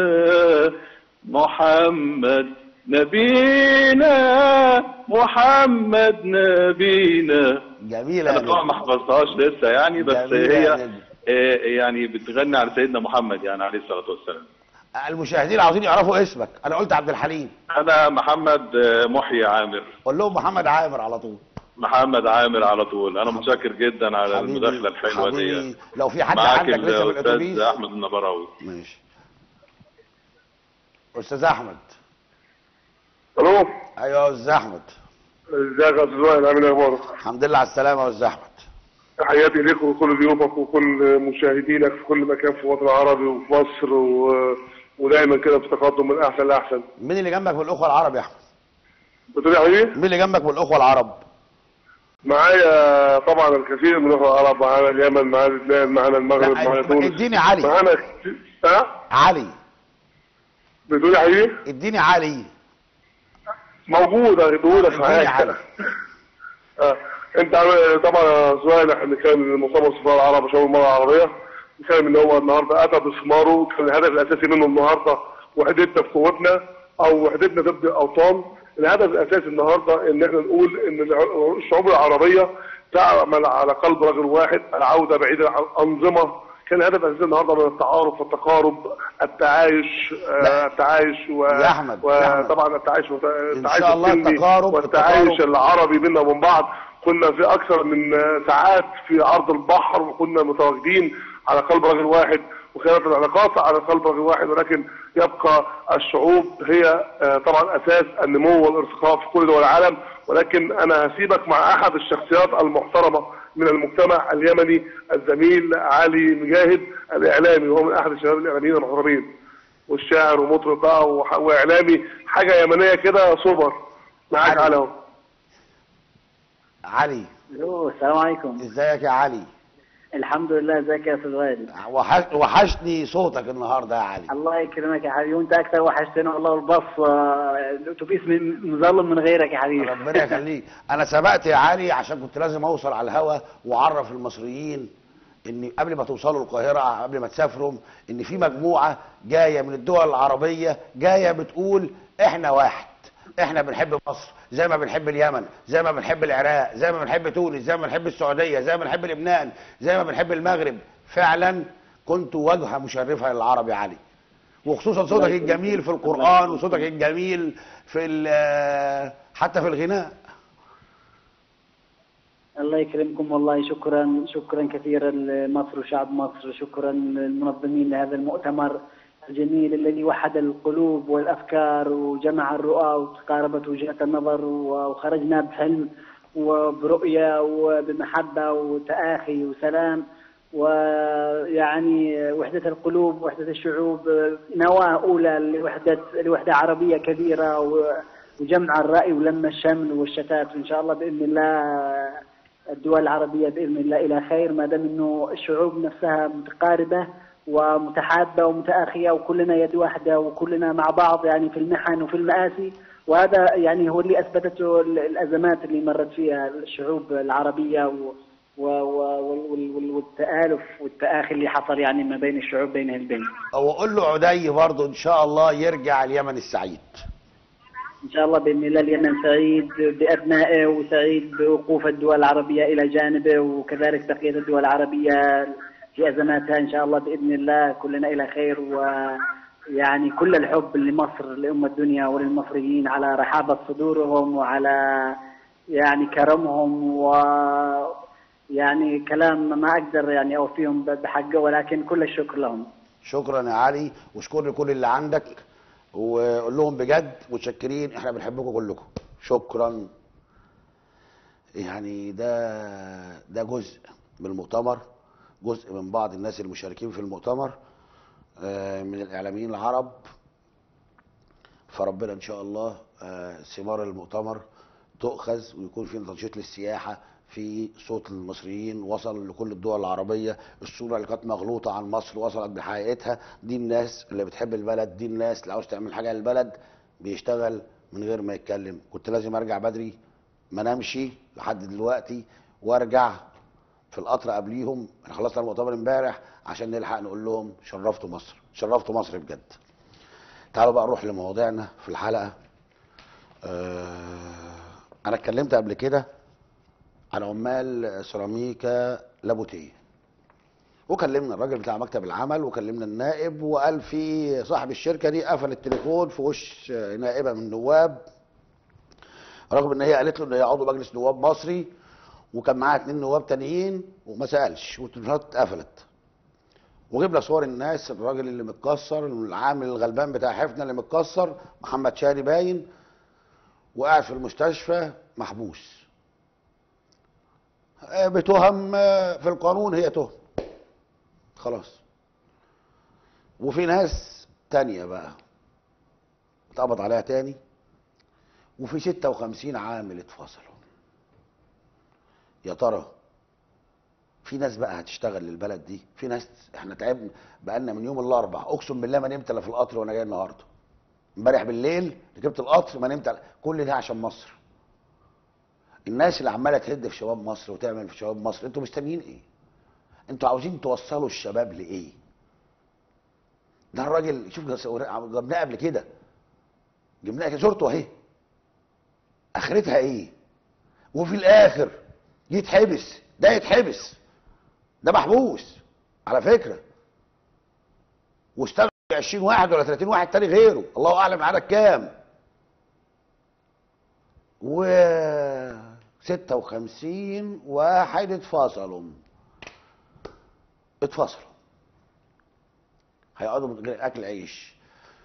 محمد نبينا محمد نبينا جميلة انا يا طبعا نجم. ما حفظتهاش لسه يعني بس جميلة يا هي نجم. آه، يعني بتغني على سيدنا محمد يعني عليه الصلاه والسلام المشاهدين عاوزين يعرفوا اسمك انا قلت عبد الحليم انا محمد آه، محيي عامر قول لهم محمد عامر على طول محمد عامر على طول انا متشكر جدا على حبيبي- المداخله الحلوه حبيبي، دي لو في حد معاك عندك لسه في الاستاذ الاتوبيس احمد النبراوي ماشي استاذ احمد الو ايوه يا استاذ احمد ازيك يا استاذ وائل عامل ايه اخبارك؟ الحمد لله على السلامه يا استاذ احمد تحياتي ليك وكل ضيوفك وكل مشاهدينك في كل مكان في الوطن العربي وفي مصر و... ودايما كده في تقدم من احسن لاحسن. مين اللي جنبك من الاخوه العرب يا احمد بتقول يا حبيبي؟ مين اللي جنبك من الاخوه العرب معايا طبعا الكثير من الاخوه العرب معانا اليمن معانا لبنان معانا المغرب لا، معانا تونس اديني علي. معانا كتير- ها؟ علي بتقول يا حبيبي؟ اديني علي موجود هجيبهولك اديني معاك علي آه. انت عامل- طبعا يا سؤال احنا بنتكلم ان مؤتمر السفاره العرب شباب المراه العربيه بنتكلم ان هو النهارده اتى بثماره كان الهدف الاساسي منه النهارده وحدتنا في قوتنا او وحدتنا ضد الاوطان الهدف الاساسي النهارده ان احنا نقول ان الع- الشعوب العربيه تعمل على قلب رجل واحد العوده بعيدا عن الانظمه كان الهدف الاساسي النهارده من التعارف والتقارب التعايش آه، التعايش و... يا أحمد، يا أحمد. وطبعا التعايش والت- التعايش شاء الله السلمي التقارب- والتعايش التقارب. العربي بيننا وبين بعض كنا في اكثر من ساعات في عرض البحر وكنا متواجدين على قلب رجل واحد وكانت العلاقات على قلب رجل واحد ولكن يبقى الشعوب هي آه، طبعا اساس النمو والارتقاء في كل دول العالم ولكن انا هسيبك مع احد الشخصيات المحترمه من المجتمع اليمني الزميل علي مجاهد الاعلامي وهو من احد الشباب الاعلاميين المحترمين والشاعر ومطرب بقى وح- واعلامي حاجه يمنيه كده سوبر معاك على اهو علي الو السلام عليكم ازيك يا علي الحمد لله ازيك يا استاذ وائل وحش... وحشني صوتك النهارده يا علي الله يكرمك يا حبيبي وانت اكثر وحشتنا والله والبص آه، الاتوبيس من- مظلم من غيرك يا حبيبي ربنا يخليك انا سبقت يا علي عشان كنت لازم اوصل على الهوا واعرف المصريين ان قبل ما توصلوا القاهره قبل ما تسافروا ان في مجموعه جايه من الدول العربيه جايه بتقول احنا واحد احنا بنحب مصر زي ما بنحب اليمن زي ما بنحب العراق زي ما بنحب تونس زي ما بنحب السعوديه زي ما بنحب لبنان زي ما بنحب المغرب فعلا كنت واجهه مشرفه للعرب يا علي وخصوصا صوتك الجميل في القران وصوتك الجميل في ال- حتى في الغناء الله يكرمكم والله شكرا شكرا كثيرا لمصر وشعب مصر شكرا للمنظمين لهذا المؤتمر الجميل الذي وحد القلوب والافكار وجمع الرؤى وتقاربت وجهات النظر وخرجنا بحلم وبرؤيه وبمحبه وتآخي وسلام ويعني وحدة القلوب وحدة الشعوب نواة أولى لوحدة لوحدة عربية كبيرة و- وجمع الرأي ولم الشمل والشتات وإن شاء الله بإذن الله الدول العربية بإذن الله إلى خير ما دام إنه الشعوب نفسها متقاربة ومتحابة ومتآخية وكلنا يد واحدة وكلنا مع بعض يعني في المحن وفي المآسي وهذا يعني هو اللي أثبتته ال- الأزمات اللي مرت فيها الشعوب العربية و و و وال- وال- والتآلف والتآخي اللي حصل يعني ما بين الشعوب بينها البين واقول له عدي برضه ان شاء الله يرجع اليمن السعيد ان شاء الله باذن الله اليمن سعيد بابنائه وسعيد بوقوف الدول العربيه الى جانبه وكذلك بقيه الدول العربيه في ازماتها ان شاء الله باذن الله كلنا الى خير ويعني كل الحب لمصر لام الدنيا وللمصريين على رحابه صدورهم وعلى يعني كرمهم و يعني كلام ما اقدر يعني اوفيهم بحقه ولكن كل الشكر لهم شكرا يا علي واشكر كل اللي عندك وقول لهم بجد متشكرين احنا بنحبكم كلكم شكرا يعني ده ده جزء من المؤتمر جزء من بعض الناس المشاركين في المؤتمر آه، من الاعلاميين العرب فربنا ان شاء الله آه، ثمار المؤتمر تؤخذ ويكون في تنشيط للسياحه في صوت المصريين وصل لكل الدول العربيه الصوره اللي كانت مغلوطه عن مصر وصلت بحقيقتها دي الناس اللي بتحب البلد دي الناس اللي عاوز تعمل حاجه للبلد بيشتغل من غير ما يتكلم كنت لازم ارجع بدري ما نمشي لحد دلوقتي وارجع في القطر قبليهم احنا خلصنا المؤتمر امبارح عشان نلحق نقول لهم شرفتوا مصر شرفتوا مصر بجد تعالوا بقى نروح لمواضيعنا في الحلقه آه انا اتكلمت قبل كده عن عمال سيراميكا لابوتيه وكلمنا الراجل بتاع مكتب العمل وكلمنا النائب وقال في صاحب الشركه دي قفل التليفون في وش نائبه من النواب رغم ان هي قالت له ان هي عضو مجلس نواب مصري وكان معاها اتنين نواب تانيين وما سالش والتليفونات اتقفلت وجبنا صور الناس الراجل اللي متكسر العامل الغلبان بتاع حفنه اللي متكسر محمد شادي باين وقاعد في المستشفى محبوس آه، بتهم آه، في القانون هي تهم خلاص وفي ناس تانية بقى اتقبض عليها تاني وفي 56 عامل اتفصلوا يا ترى في ناس بقى هتشتغل للبلد دي في ناس احنا تعبنا بقالنا من يوم الاربع اقسم بالله ما نمت الا في القطر وانا جاي النهارده امبارح بالليل ركبت القطر ما نمت كل ده عشان مصر الناس اللي عماله تهد في شباب مصر وتعمل في شباب مصر انتوا مستنيين ايه انتوا عاوزين توصلوا الشباب لايه ده الراجل شوف جبناه قبل كده جبناه كده صورته اهي اخرتها ايه وفي الاخر يتحبس ده يتحبس ده محبوس على فكره واشتغل 20 واحد ولا 30 واحد تاني غيره الله اعلم عدد كام و 56 واحد اتفصلوا اتفصلوا هيقعدوا من غير اكل عيش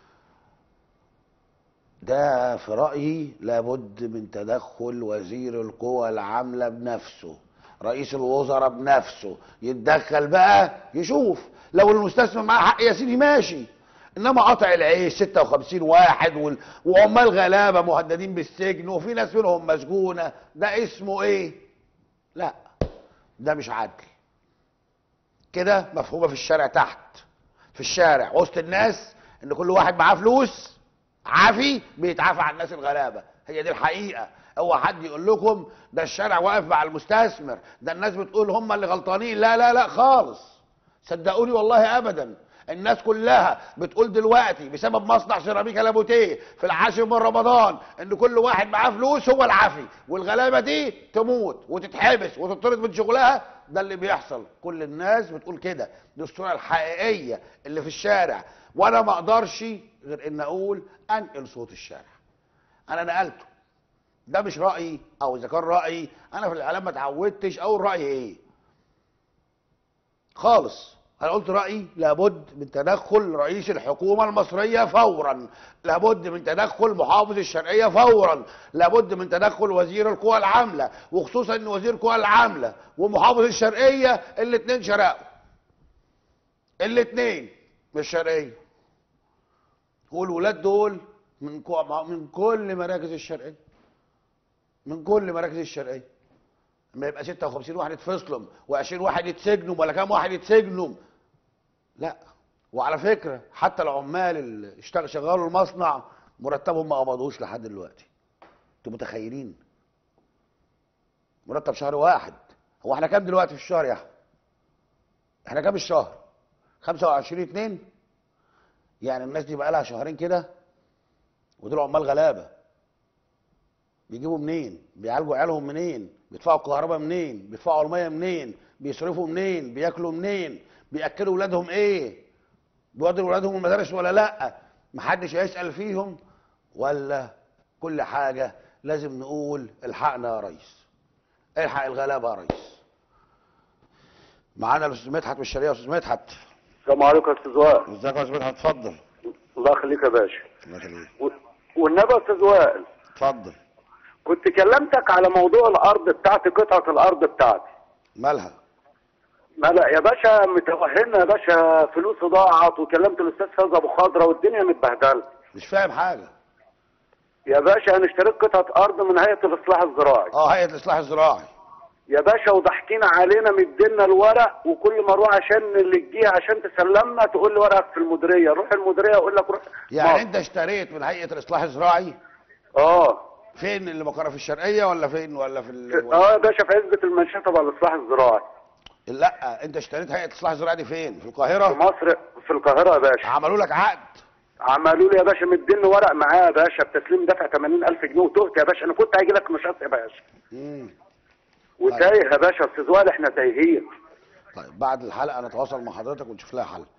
ده في رايي لابد من تدخل وزير القوى العامله بنفسه رئيس الوزراء بنفسه يتدخل بقى يشوف لو المستثمر معاه حق يا سيدي ماشي انما قطع العيش 56 واحد وال- وعمال غلابه مهددين بالسجن وفي ناس منهم مسجونه ده اسمه ايه؟ لا ده مش عدل كده مفهومه في الشارع تحت في الشارع وسط الناس ان كل واحد معاه فلوس عافي بيتعافى عن الناس الغلابه هي دي الحقيقه هو حد يقول لكم ده الشارع واقف مع المستثمر ده الناس بتقول هم اللي غلطانين لا لا لا خالص صدقوني والله ابدا الناس كلها بتقول دلوقتي بسبب مصنع سيراميكا لابوتيه في العاشر من رمضان ان كل واحد معاه فلوس هو العافي والغلابه دي تموت وتتحبس وتطرد من شغلها ده اللي بيحصل كل الناس بتقول كده دي الصوره الحقيقيه اللي في الشارع وانا ما اقدرش غير ان اقول انقل صوت الشارع انا نقلته ده مش رايي او اذا كان رايي انا في الاعلام ما اتعودتش اقول رايي ايه خالص انا قلت رايي لابد من تدخل رئيس الحكومه المصريه فورا لابد من تدخل محافظ الشرقيه فورا لابد من تدخل وزير القوى العامله وخصوصا ان وزير القوى العامله ومحافظ الشرقيه الاثنين شرقوا الاثنين مش شرقيه والولاد دول من كو- من كل مراكز الشرقيه من كل مراكز الشرقيه لما يبقى 56 واحد يتفصلوا و20 واحد يتسجنوا ولا كام واحد يتسجنوا لا وعلى فكره حتى العمال اللي اشتغل شغالوا المصنع مرتبهم ما قبضوش لحد دلوقتي انتوا متخيلين مرتب شهر واحد هو احنا كام دلوقتي في الشهر يا احمد احنا كام الشهر 25 2 يعني الناس دي بقى لها شهرين كده ودول عمال غلابه بيجيبوا منين بيعالجوا عيالهم منين بيدفعوا الكهرباء منين بيدفعوا الميه منين بيصرفوا منين بياكلوا منين بياكلوا ولادهم ايه بيودوا ولادهم المدارس ولا لا محدش هيسال فيهم ولا كل حاجه لازم نقول الحقنا يا ريس الحق الغلابه يا ريس معانا الاستاذ مدحت من الشرقيه استاذ مدحت السلام عليكم يا استاذ وائل ازيك يا استاذ مدحت اتفضل الله يخليك يا باشا الله يخليك و- والنبي يا استاذ وائل اتفضل كنت كلمتك على موضوع الارض بتاعتي قطعه الارض بتاعتي مالها ما لا يا باشا متوهنا يا باشا فلوسي ضاعت وكلمت الاستاذ فايز ابو خضره والدنيا متبهدله مش فاهم حاجه يا باشا انا اشتريت قطعه ارض من هيئه الاصلاح الزراعي اه هيئه الاصلاح الزراعي يا باشا وضحكينا علينا مدينا الورق وكل ما اروح عشان اللي تجيه عشان تسلمنا تقول لي ورقك في المديريه روح المديريه اقول لك روح يعني مصر. انت اشتريت من هيئه الاصلاح الزراعي اه فين اللي مقرها في الشرقيه ولا فين ولا في ال... اه يا باشا في عزبه المنشاه تبع الاصلاح الزراعي لا انت اشتريت هيئه الاصلاح الزراعي دي فين في القاهره في مصر في القاهره يا باشا عملوا لك عقد عملوا لي يا باشا مديني ورق معاه يا باشا بتسليم دفع 80000 جنيه وتهت يا باشا انا كنت هاجي لك نشاط يا باشا مم. وتايه يا باشا يا استاذ وائل احنا تايهين طيب بعد الحلقه نتواصل مع حضرتك ونشوف لها حل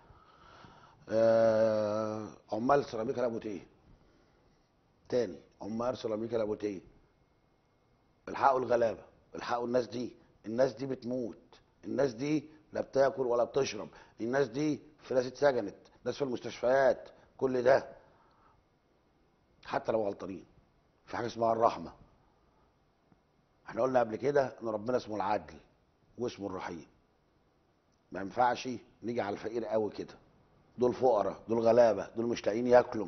آه... عمال سيراميكا لابوتيه تاني عمال سيراميكا لابوتيه الحقوا الغلابه الحقوا الناس دي الناس دي بتموت الناس دي لا بتاكل ولا بتشرب الناس دي في ناس اتسجنت ناس في المستشفيات كل ده حتى لو غلطانين في حاجه اسمها الرحمه احنا قلنا قبل كده ان ربنا اسمه العدل واسمه الرحيم ما ينفعش نيجي على الفقير قوي كده دول فقراء دول غلابه دول مش لاقيين ياكلوا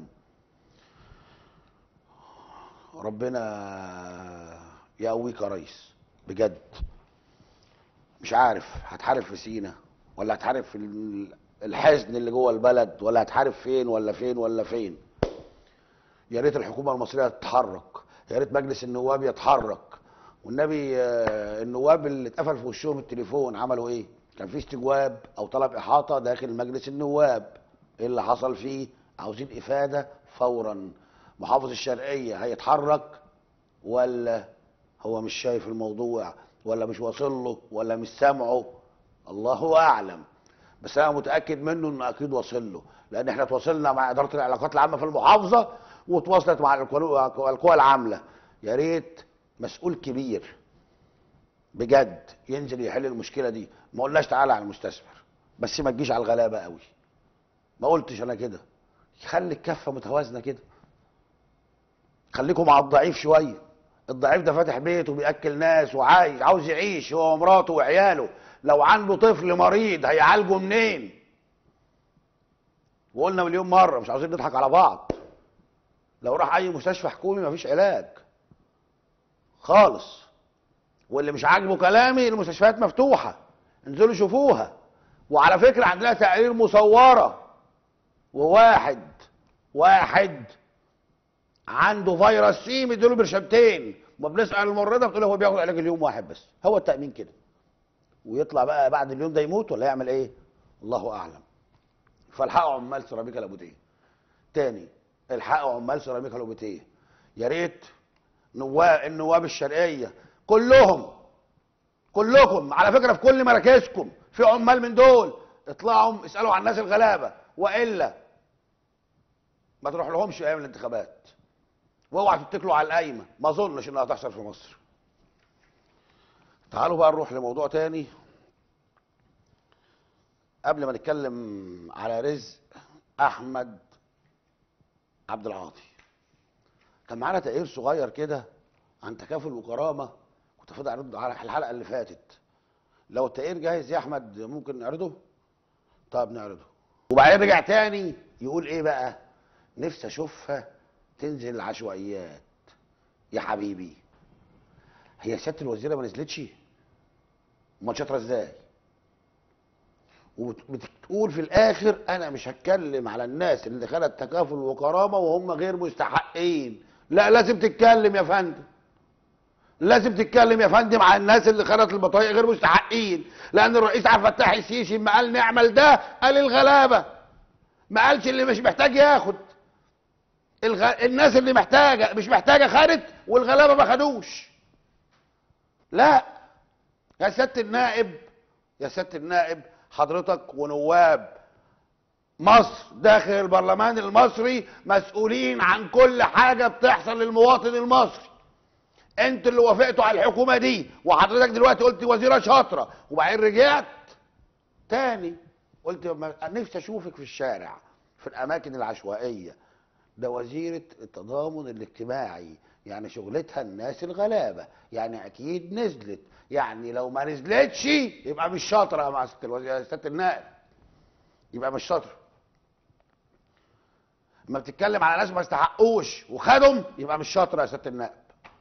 ربنا يقويك يا ريس بجد مش عارف هتحارب في سينا ولا هتحارب في ال- الحزن اللي جوه البلد ولا هتحارب فين ولا فين ولا فين يا ريت الحكومه المصريه تتحرك يا ريت مجلس النواب يتحرك والنبي آه، النواب اللي اتقفل في وشهم التليفون عملوا ايه كان في استجواب او طلب احاطه داخل مجلس النواب ايه اللي حصل فيه عاوزين افاده فورا محافظ الشرقيه هيتحرك ولا هو مش شايف الموضوع ولا مش واصل له ولا مش سامعه الله اعلم بس انا متاكد منه انه اكيد واصل له لان احنا تواصلنا مع اداره العلاقات العامه في المحافظه وتواصلت مع القوى القوى العامله يا ريت مسؤول كبير بجد ينزل يحل المشكله دي ما قلناش تعالى على المستثمر بس ما تجيش على الغلابه قوي ما قلتش انا كده خلي الكفه متوازنه كده خليكم مع الضعيف شويه الضعيف ده فاتح بيته وبياكل ناس وعايز عاوز يعيش هو ومراته وعياله لو عنده طفل مريض هيعالجه منين وقلنا مليون مره مش عاوزين نضحك على بعض لو راح اي مستشفى حكومي مفيش علاج خالص واللي مش عاجبه كلامي المستشفيات مفتوحه انزلوا شوفوها وعلى فكره عندنا تقارير مصوره وواحد واحد عنده فيروس سي مديله برشامتين ما بنسال الممرضه بتقول له هو بياخد علاج اليوم واحد بس هو التامين كده ويطلع بقى بعد اليوم ده يموت ولا يعمل ايه الله اعلم فالحقوا عمال سيراميكا لابوتيه تاني الحقوا عمال سيراميكا لابوتيه يا ريت نواب النواب الشرقيه كلهم كلكم على فكره في كل مراكزكم في عمال من دول اطلعوا اسالوا عن الناس الغلابه والا ما تروح لهمش ايام الانتخابات واوعى تتكلوا على القايمه ما اظنش انها هتحصل في مصر تعالوا بقى نروح لموضوع تاني قبل ما نتكلم على رزق احمد عبد العاطي كان معانا تقرير صغير كده عن تكافل وكرامه كنت المفروض اعرضه على الحلقه اللي فاتت لو التقرير جاهز يا احمد ممكن نعرضه طب نعرضه وبعدين رجع تاني يقول ايه بقى نفسي اشوفها تنزل العشوائيات يا حبيبي هي سياده الوزيره ما نزلتش امال شاطره ازاي وبتقول في الاخر انا مش هتكلم على الناس اللي خدت تكافل وكرامه وهم غير مستحقين لا لازم تتكلم يا فندم لازم تتكلم يا فندم عن الناس اللي خدت البطايق غير مستحقين لان الرئيس عبد الفتاح السيسي ما قال نعمل ده قال الغلابه ما قالش اللي مش محتاج ياخد الغ... الناس اللي محتاجه مش محتاجه خدت والغلابه ما خدوش لا يا سياده النائب يا سياده النائب حضرتك ونواب مصر داخل البرلمان المصري مسؤولين عن كل حاجه بتحصل للمواطن المصري انتوا اللي وافقتوا على الحكومه دي وحضرتك دلوقتي قلت وزيره شاطره وبعدين رجعت تاني قلت ما- نفسي اشوفك في الشارع في الاماكن العشوائيه ده وزيره التضامن الاجتماعي يعني شغلتها الناس الغلابه يعني اكيد نزلت يعني لو ما نزلتش يبقى مش شاطره مع ست الوزير ست النائب يبقى مش شاطره لما بتتكلم على ناس ما يستحقوش وخدهم يبقى مش شاطره يا سياده النائب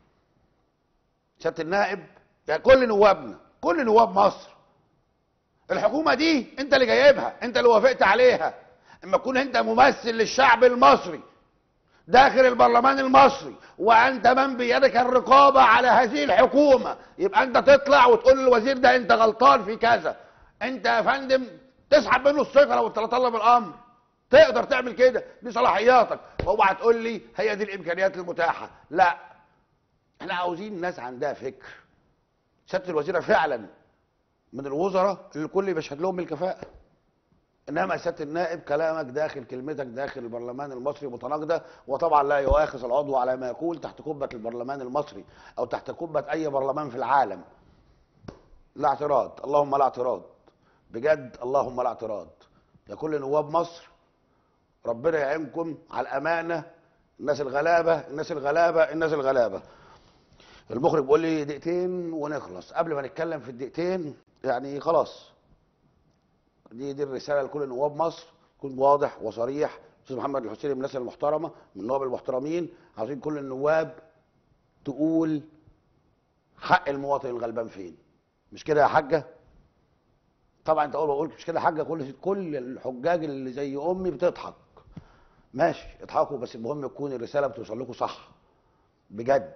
سياده النائب يا كل نوابنا كل نواب مصر الحكومه دي انت اللي جايبها انت اللي وافقت عليها اما تكون انت ممثل للشعب المصري داخل البرلمان المصري وانت من بيدك الرقابه على هذه الحكومه يبقى انت تطلع وتقول للوزير ده انت غلطان في كذا انت يا فندم تسحب منه الثقه لو تتطلب الامر تقدر تعمل كده دي صلاحياتك اوعى تقول لي هي دي الامكانيات المتاحه لا احنا عاوزين ناس عندها فكر سياده الوزيره فعلا من الوزراء اللي الكل بيشهد لهم بالكفاءه انما سياده النائب كلامك داخل كلمتك داخل البرلمان المصري متناقضه وطبعا لا يؤاخذ العضو على ما يقول تحت قبه البرلمان المصري او تحت قبه اي برلمان في العالم لا اعتراض اللهم لا اعتراض بجد اللهم لا اعتراض يا كل نواب مصر ربنا يعينكم على الامانه الناس الغلابه الناس الغلابه الناس الغلابه المخرج بيقول لي دقيقتين ونخلص قبل ما نتكلم في الدقيقتين يعني خلاص دي دي الرساله لكل نواب مصر يكون واضح وصريح استاذ محمد الحسيني من الناس المحترمه من النواب المحترمين عاوزين كل النواب تقول حق المواطن الغلبان فين مش كده يا حاجه طبعا انت اول ما قلت مش كده يا حاجه كل كل الحجاج اللي زي امي بتضحك ماشي اضحكوا بس المهم تكون الرساله بتوصل لكم صح بجد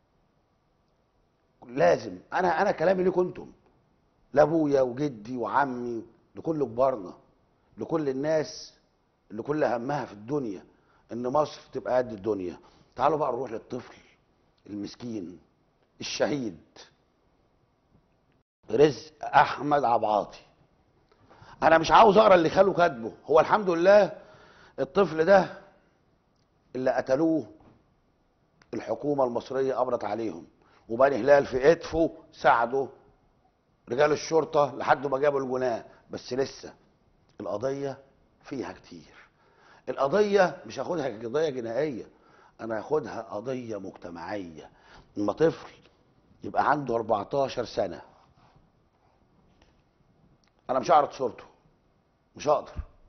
لازم انا انا كلامي ليكم انتم لابويا وجدي وعمي لكل كبارنا لكل الناس اللي كل همها في الدنيا ان مصر تبقى قد الدنيا تعالوا بقى نروح للطفل المسكين الشهيد رزق احمد عبعاطي انا مش عاوز اقرا اللي خاله كاتبه هو الحمد لله الطفل ده اللي قتلوه الحكومه المصريه قبضت عليهم وبني هلال في ادفو ساعدوا رجال الشرطه لحد ما جابوا الجناه بس لسه القضيه فيها كتير القضيه مش هاخدها كقضيه جنائيه انا هاخدها قضيه مجتمعيه اما طفل يبقى عنده 14 سنه انا مش هعرض صورته مش هقدر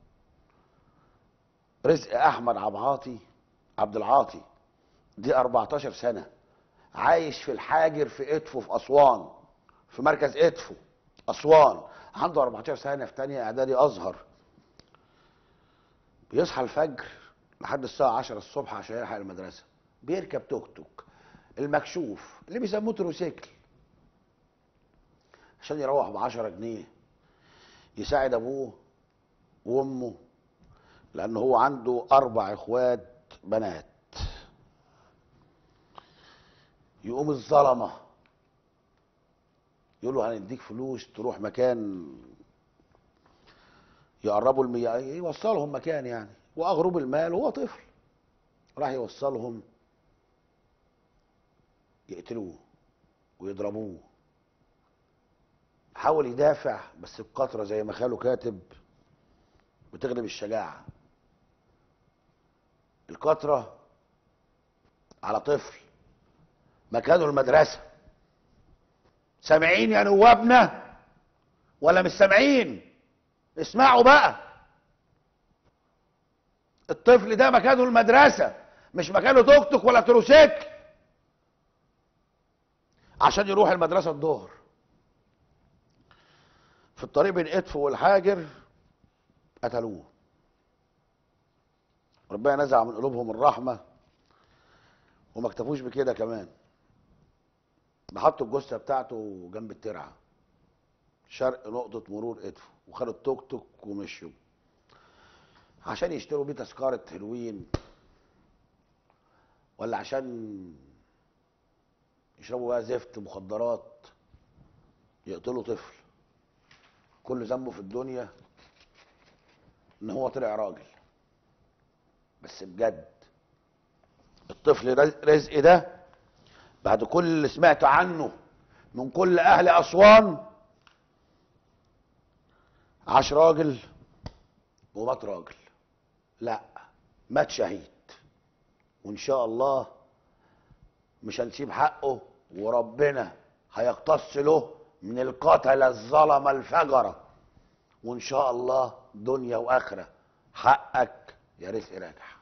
رزق احمد عبعاطي عبد العاطي دي 14 سنه عايش في الحاجر في ادفو في اسوان في مركز ادفو اسوان عنده 14 سنه في تانية اعدادي ازهر بيصحى الفجر لحد الساعه 10 الصبح عشان يلحق المدرسه بيركب توك توك المكشوف اللي بيسموه تروسيكل عشان يروح ب 10 جنيه يساعد ابوه وامه لان هو عنده اربع اخوات بنات يقوم الظلمه يقولوا هنديك فلوس تروح مكان يقربوا المياه يوصلهم مكان يعني واغرب المال وهو طفل راح يوصلهم يقتلوه ويضربوه حاول يدافع بس بقطره زي ما خاله كاتب بتغلب الشجاعه القطره على طفل مكانه المدرسه سامعين يا نوابنا ولا مش سامعين اسمعوا بقى الطفل ده مكانه المدرسه مش مكانه توك توك ولا تروسيكل عشان يروح المدرسه الظهر في الطريق بين ادفو والحاجر قتلوه ربنا نزع من قلوبهم الرحمه وما اكتفوش بكده كمان ده حطوا الجثه بتاعته جنب الترعه شرق نقطه مرور ادفو وخدوا التوك توك ومشوا عشان يشتروا بيه تذكره هلوين ولا عشان يشربوا بقى زفت مخدرات يقتلوا طفل كل ذنبه في الدنيا ان هو طلع راجل بس بجد الطفل رز- رزق ده بعد كل اللي سمعت عنه من كل اهل اسوان عاش راجل ومات راجل لا مات شهيد وان شاء الله مش هنسيب حقه وربنا هيقتص له من القتلة الظلمة الفجرة وان شاء الله دنيا واخرة حقك يا رزق راجع